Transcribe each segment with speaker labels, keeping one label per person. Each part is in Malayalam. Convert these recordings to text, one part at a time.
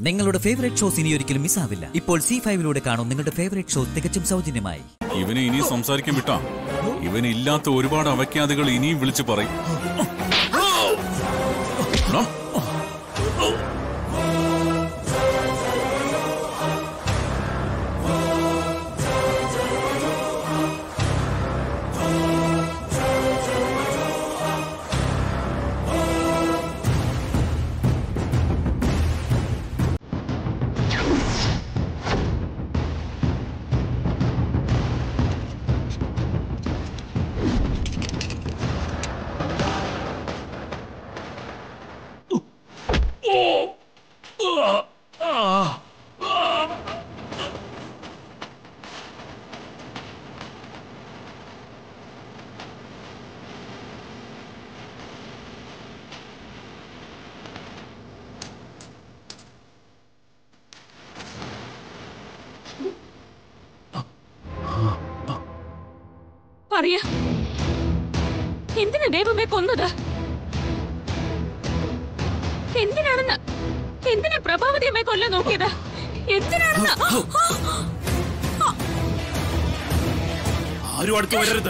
Speaker 1: നിങ്ങളുടെ ഫേവറേറ്റ് ഷോസ് ഇനി ഒരിക്കലും മിസ്സാവില്ല ഇപ്പോൾ സി ഫൈവിലൂടെ കാണും നിങ്ങളുടെ ഫേവറേറ്റ് ഷോ തികച്ചും സൗജന്യമായി
Speaker 2: ഇവനെ ഇനി സംസാരിക്കാൻ വിട്ടാ ഇവന് ഇല്ലാത്ത ഒരുപാട് അവഖ്യാതികൾ ഇനിയും വിളിച്ചു പറയും ടാ.
Speaker 3: പറയാ എന്തിനാ ദൈവമേ കൊന്നത് എന്തിനാണെന്ന് എന്തിനാ പ്രഭാവതി അമ്മയെ കൊല്ലാൻ നോക്കിയത് എന്തിനാണെന്ന്
Speaker 4: ആരും അടുത്ത് വരരുത്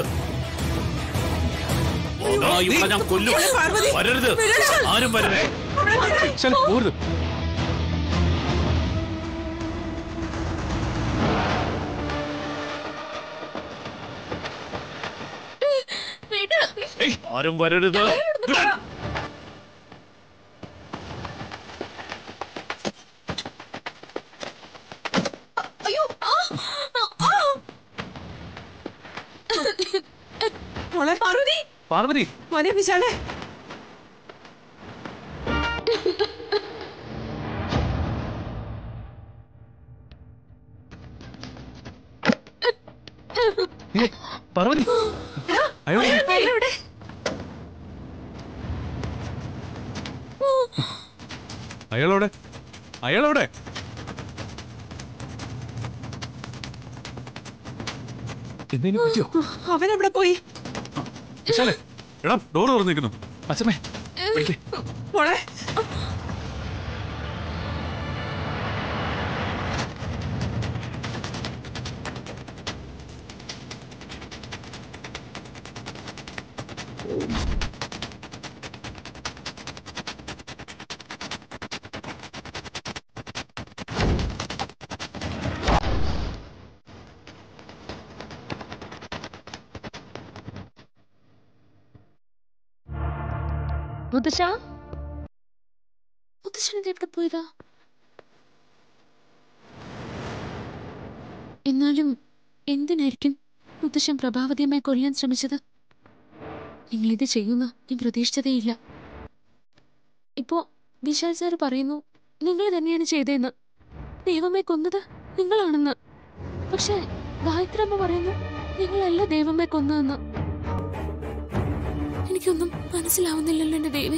Speaker 4: ഓടാ, ഇവിടെ ഞാൻ കൊല്ലും വരരുത് ആരും വരരുത്
Speaker 3: വിട്.
Speaker 4: ആരും വരരുത്
Speaker 3: അയ്യോ ആ, ആ, ആ.
Speaker 5: മോളെ
Speaker 3: പാർവതി
Speaker 4: പാർവതി
Speaker 5: മോനെ വിശാലേ
Speaker 4: പാർവതി അയ്യോ
Speaker 3: എവിടെ
Speaker 4: അയാളോടെ അയാളോടെ എന്തെങ്കിലും പറ്റിയോ
Speaker 5: അവൻ എവിടെ പോയി
Speaker 4: വിശാലേ എടാ ഡോർ തുറന്നിരിക്കുന്നു അച്ഛമ്മേ വിളിക്ക്.
Speaker 5: മോളെ
Speaker 3: മുത്തശ്ശ മുത്തശ്ശൻ എവിടെ പോയതാ എന്നാലും എന്തിനായിരിക്കും മുത്തശ്ശൻ പ്രഭാവതിയമ്മയെ കൊല്ലാൻ ശ്രമിച്ചത് നിങ്ങളിത് ചെയ്യുന്ന ഞാൻ പ്രതീക്ഷിച്ചതേയില്ല ഇപ്പോ വിശാൽ സാർ പറയുന്നു നിങ്ങൾ തന്നെയാണ് ചെയ്തതെന്ന് ദൈവമേ കൊന്നത് നിങ്ങളാണെന്ന് പക്ഷെ ഗായത്രി അമ്മ പറയുന്നു നിങ്ങളല്ല ദൈവമേ കൊന്നതെന്ന് എനിക്കൊന്നും മനസ്സിലാവുന്നില്ലല്ലോ എന്റെ ദേവി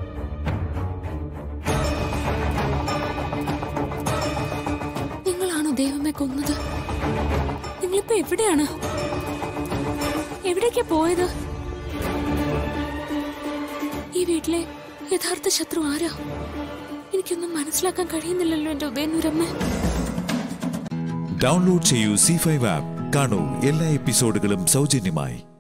Speaker 3: നിങ്ങളാണോ ദൈവമേ കൊന്നത് നിങ്ങളിപ്പോ എവിടെയാണ് എവിടേക്കാ പോയത് ഈ വീട്ടിലെ യഥാർത്ഥ ശത്രു ആരാ എനിക്കൊന്നും മനസ്സിലാക്കാൻ കഴിയുന്നില്ലല്ലോ എന്റെ ഉദയനൂരമ്മ
Speaker 6: ഡൗൺലോഡ് ചെയ്യൂ സി ഫൈവ് ആപ്പ് കാണൂ എല്ലാ എപ്പിസോഡുകളും സൗജന്യമായി